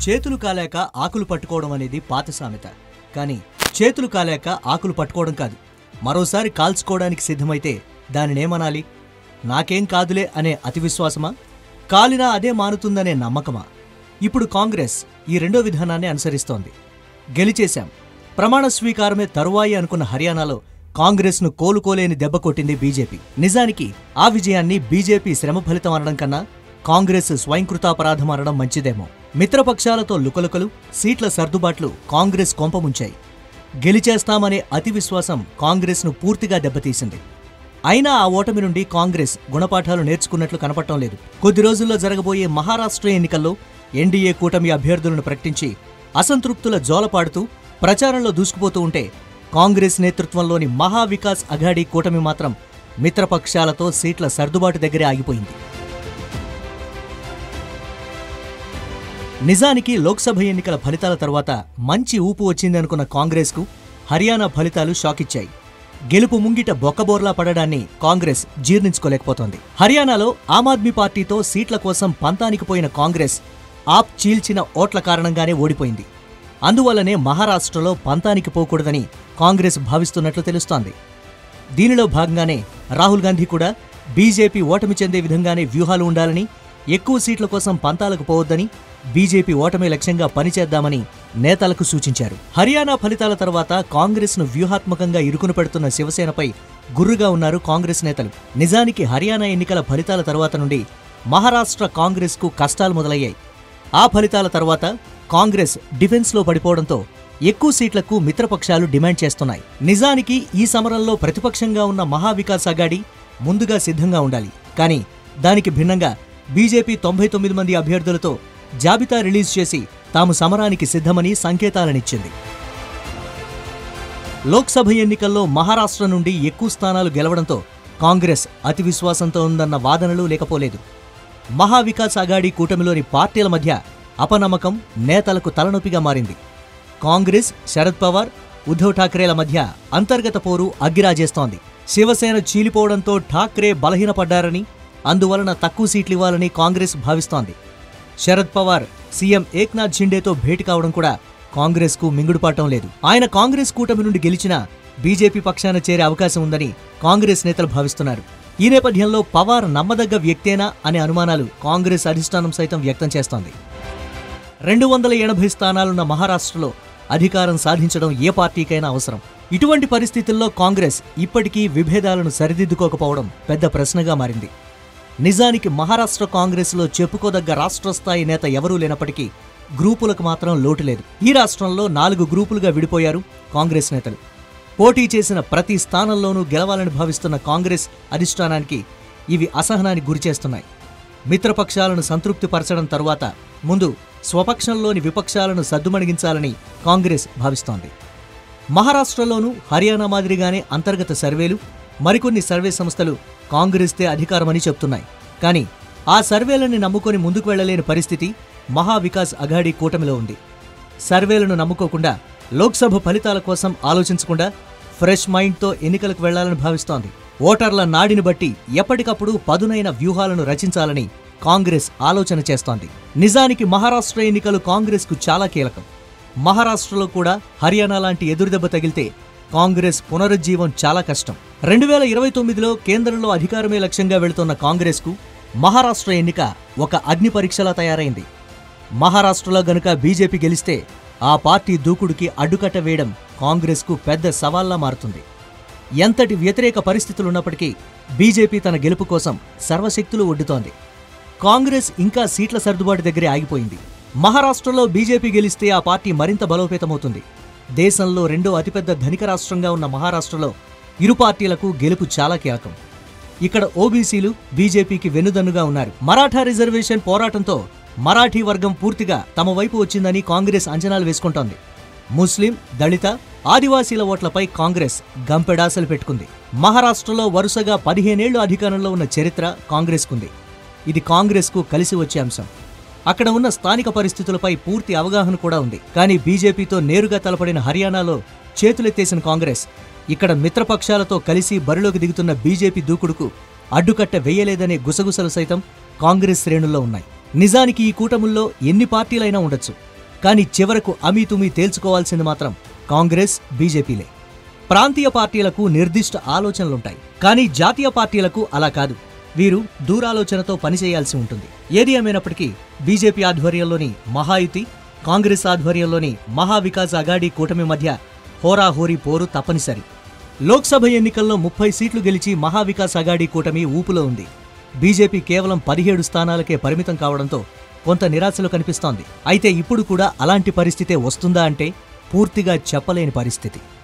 చేతులు కాలాక ఆకులు పట్టుకోవడం అనేది పాత సామెత కానీ చేతులు కాలాక ఆకులు పట్టుకోవడం కాదు మరోసారి కాల్చుకోవడానికి సిద్ధమైతే దానినేమనాలి నాకేం కాదులే అనే అతి విశ్వాసమా కాలినా అదే మానుతుందనే నమ్మకమా ఇప్పుడు కాంగ్రెస్ ఈ రెండో విధానాన్ని అనుసరిస్తోంది గెలిచేశాం ప్రమాణ స్వీకారమే తరువాయి అనుకున్న హర్యానాలో కాంగ్రెస్ను కోలుకోలేని దెబ్బ కొట్టింది బీజేపీ నిజానికి ఆ విజయాన్ని బీజేపీ శ్రమ ఫలితం అనడం కన్నా కాంగ్రెస్ స్వయంకృతాపరాధం అనడం మంచిదేమో మిత్రపక్షాలతో లుకలుకలు సీట్ల సర్దుబాట్లు కాంగ్రెస్ కొంపముంచాయి గెలిచేస్తామనే అతి విశ్వాసం కాంగ్రెస్ను పూర్తిగా దెబ్బతీసింది అయినా ఆ ఓటమి నుండి కాంగ్రెస్ గుణపాఠాలు నేర్చుకున్నట్లు కనపడటం లేదు కొద్ది రోజుల్లో జరగబోయే మహారాష్ట్ర ఎన్నికల్లో ఎన్డీఏ కూటమి అభ్యర్థులను ప్రకటించి అసంతృప్తుల జోలపాడుతూ ప్రచారంలో దూసుకుపోతూ ఉంటే కాంగ్రెస్ నేతృత్వంలోని మహావికాస్ అఘాడీ కూటమి మాత్రం మిత్రపక్షాలతో సీట్ల సర్దుబాటు దగ్గరే ఆగిపోయింది నిజానికి లోక్సభ ఎన్నికల ఫలితాల తర్వాత మంచి ఊపు వచ్చిందనుకున్న కాంగ్రెస్కు హర్యానా ఫలితాలు షాకిచ్చాయి గెలుపు ముంగిట బొక్కబోర్లా పడడాన్ని కాంగ్రెస్ జీర్ణించుకోలేకపోతోంది హర్యానాలో ఆమ్ ఆద్మీ పార్టీతో సీట్ల కోసం పంతానికి పోయిన కాంగ్రెస్ ఆప్ చీల్చిన ఓట్ల కారణంగానే ఓడిపోయింది అందువల్లనే మహారాష్ట్రలో పంతానికి పోకూడదని కాంగ్రెస్ భావిస్తున్నట్లు తెలుస్తోంది దీనిలో భాగంగానే రాహుల్ గాంధీ కూడా బీజేపీ ఓటమి చెందే విధంగానే వ్యూహాలు ఉండాలని ఎక్కువ సీట్ల కోసం పంతాలకు పోవద్దని బీజేపీ ఓటమి లక్ష్యంగా పనిచేద్దామని నేతలకు సూచించారు హర్యానా ఫలితాల తర్వాత కాంగ్రెస్ను వ్యూహాత్మకంగా ఇరుకున పెడుతున్న శివసేనపై గుర్రుగా ఉన్నారు కాంగ్రెస్ నేతలు నిజానికి హర్యానా ఎన్నికల ఫలితాల తర్వాత నుండి మహారాష్ట్ర కాంగ్రెస్కు కష్టాలు మొదలయ్యాయి ఆ ఫలితాల తర్వాత కాంగ్రెస్ డిఫెన్స్లో పడిపోవడంతో ఎక్కువ సీట్లకు మిత్రపక్షాలు డిమాండ్ చేస్తున్నాయి నిజానికి ఈ సమరంలో ప్రతిపక్షంగా ఉన్న మహావికాస్ అగాడి ముందుగా సిద్ధంగా ఉండాలి కానీ దానికి భిన్నంగా బీజేపీ తొంభై తొమ్మిది మంది అభ్యర్థులతో జాబితా రిలీజ్ చేసి తాము సమరానికి సిద్ధమని సంకేతాలనిచ్చింది లోక్సభ ఎన్నికల్లో మహారాష్ట్ర నుండి ఎక్కువ స్థానాలు గెలవడంతో కాంగ్రెస్ అతి విశ్వాసంతో ఉందన్న వాదనలు లేకపోలేదు మహావికాస్ అగాడి కూటమిలోని పార్టీల మధ్య అపనమ్మకం నేతలకు తలనొప్పిగా మారింది కాంగ్రెస్ శరద్ పవార్ ఉద్ధవ్ ఠాక్రేల మధ్య అంతర్గత పోరు అగ్గిరాజేస్తోంది శివసేన చీలిపోవడంతో ఠాక్రే బలహీనపడ్డారని అందువలన తక్కువ సీట్లు ఇవ్వాలని కాంగ్రెస్ భావిస్తోంది శరద్ పవార్ సీఎం ఏక్నాథ్ షిండేతో భేటీ కావడం కూడా కాంగ్రెస్కు మింగుడుపాటం లేదు ఆయన కాంగ్రెస్ కూటమి నుండి గెలిచినా బీజేపీ పక్షాన చేరే అవకాశం ఉందని కాంగ్రెస్ నేతలు భావిస్తున్నారు ఈ నేపథ్యంలో పవార్ నమ్మదగ్గ వ్యక్తేనా అనే అనుమానాలు కాంగ్రెస్ అధిష్టానం సైతం వ్యక్తం చేస్తోంది రెండు వందల ఎనభై స్థానాలున్న మహారాష్ట్రలో అధికారం సాధించడం ఏ పార్టీకైనా అవసరం ఇటువంటి పరిస్థితుల్లో కాంగ్రెస్ ఇప్పటికీ విభేదాలను సరిదిద్దుకోకపోవడం పెద్ద ప్రశ్నగా మారింది నిజానికి మహారాష్ట్ర కాంగ్రెస్లో చెప్పుకోదగ్గ రాష్ట్ర స్థాయి నేత ఎవరూ లేనప్పటికీ గ్రూపులకు మాత్రం లోటు లేదు ఈ రాష్ట్రంలో నాలుగు గ్రూపులుగా విడిపోయారు కాంగ్రెస్ నేతలు పోటీ చేసిన ప్రతి స్థానంలోనూ గెలవాలని భావిస్తున్న కాంగ్రెస్ అధిష్టానానికి ఇవి అసహనానికి గురిచేస్తున్నాయి మిత్రపక్షాలను సంతృప్తిపరచడం తరువాత ముందు స్వపక్షంలోని విపక్షాలను సద్దుమణిగించాలని కాంగ్రెస్ భావిస్తోంది మహారాష్ట్రలోనూ హర్యానా మాదిరిగానే అంతర్గత సర్వేలు మరికొన్ని సర్వే సంస్థలు కాంగ్రెస్దే అధికారమని చెప్తున్నాయి కానీ ఆ సర్వేలని నమ్ముకొని ముందుకు వెళ్లలేని పరిస్థితి మహావికాస్ అఘాడీ కూటమిలో ఉంది సర్వేలను నమ్ముకోకుండా లోక్సభ ఫలితాల కోసం ఆలోచించకుండా ఫ్రెష్ మైండ్తో ఎన్నికలకు వెళ్లాలని భావిస్తోంది ఓటర్ల నాడిని బట్టి ఎప్పటికప్పుడు పదునైన వ్యూహాలను రచించాలని కాంగ్రెస్ ఆలోచన చేస్తోంది నిజానికి మహారాష్ట్ర ఎన్నికలు కాంగ్రెస్కు చాలా కీలకం మహారాష్ట్రలో కూడా హర్యానా లాంటి ఎదురుదెబ్బ తగిలితే కాంగ్రెస్ పునరుజ్జీవం చాలా కష్టం రెండు వేల ఇరవై తొమ్మిదిలో కేంద్రంలో అధికారమే లక్ష్యంగా వెళుతున్న కాంగ్రెస్కు మహారాష్ట్ర ఎన్నిక ఒక అగ్ని పరీక్షలా తయారైంది మహారాష్ట్రలో గనుక బీజేపీ గెలిస్తే ఆ పార్టీ దూకుడుకి అడ్డుకట్ట వేయడం కాంగ్రెస్కు పెద్ద సవాల్లా మారుతుంది ఎంతటి వ్యతిరేక పరిస్థితులున్నప్పటికీ బీజేపీ తన గెలుపు కోసం సర్వశక్తులు ఒడ్డుతోంది కాంగ్రెస్ ఇంకా సీట్ల సర్దుబాటు దగ్గరే ఆగిపోయింది మహారాష్ట్రలో బీజేపీ గెలిస్తే ఆ పార్టీ మరింత బలోపేతమవుతుంది దేశంలో రెండో అతిపెద్ద ధనిక రాష్ట్రంగా ఉన్న మహారాష్ట్రలో ఇరు పార్టీలకు గెలుపు చాలా కీలకం ఇక్కడ ఓబీసీలు బీజేపీకి వెన్నుదన్నుగా ఉన్నారు మరాఠా రిజర్వేషన్ పోరాటంతో మరాఠీ వర్గం పూర్తిగా తమ వైపు వచ్చిందని కాంగ్రెస్ అంచనాలు వేసుకుంటోంది ముస్లిం దళిత ఆదివాసీల ఓట్లపై కాంగ్రెస్ గంపెడాసలు పెట్టుకుంది మహారాష్ట్రలో వరుసగా పదిహేనేళ్లు అధికారంలో ఉన్న చరిత్ర కాంగ్రెస్కుంది ఇది కాంగ్రెస్కు కలిసి వచ్చే అంశం అక్కడ ఉన్న స్థానిక పరిస్థితులపై పూర్తి అవగాహన కూడా ఉంది కానీ బీజేపీతో నేరుగా తలపడిన హర్యానాలో చేతులెత్తేసిన కాంగ్రెస్ ఇక్కడ మిత్రపక్షాలతో కలిసి బరిలోకి దిగుతున్న బీజేపీ దూకుడుకు అడ్డుకట్ట వేయలేదనే గుసగుసలు సైతం కాంగ్రెస్ శ్రేణుల్లో ఉన్నాయి నిజానికి ఈ కూటముల్లో ఎన్ని పార్టీలైనా ఉండొచ్చు కానీ చివరకు అమీతుమీ తేల్చుకోవాల్సింది మాత్రం కాంగ్రెస్ బీజేపీలే ప్రాంతీయ పార్టీలకు నిర్దిష్ట ఆలోచనలుంటాయి కానీ జాతీయ పార్టీలకు అలా కాదు వీరు దూరాలోచనతో పనిచేయాల్సి ఉంటుంది ఏది ఏమైనప్పటికీ బీజేపీ ఆధ్వర్యంలోని మహాయుతి కాంగ్రెస్ ఆధ్వర్యంలోని మహావికాస్ అగాడీ కూటమి మధ్య హోరాహోరీ పోరు తప్పనిసరి లోక్సభ ఎన్నికల్లో ముప్పై సీట్లు గెలిచి మహావికాస్ అగాడీ కూటమి ఊపులో ఉంది బీజేపీ కేవలం పదిహేడు స్థానాలకే పరిమితం కావడంతో కొంత నిరాశలు కనిపిస్తోంది అయితే ఇప్పుడు కూడా అలాంటి పరిస్థితే వస్తుందా అంటే పూర్తిగా చెప్పలేని పరిస్థితి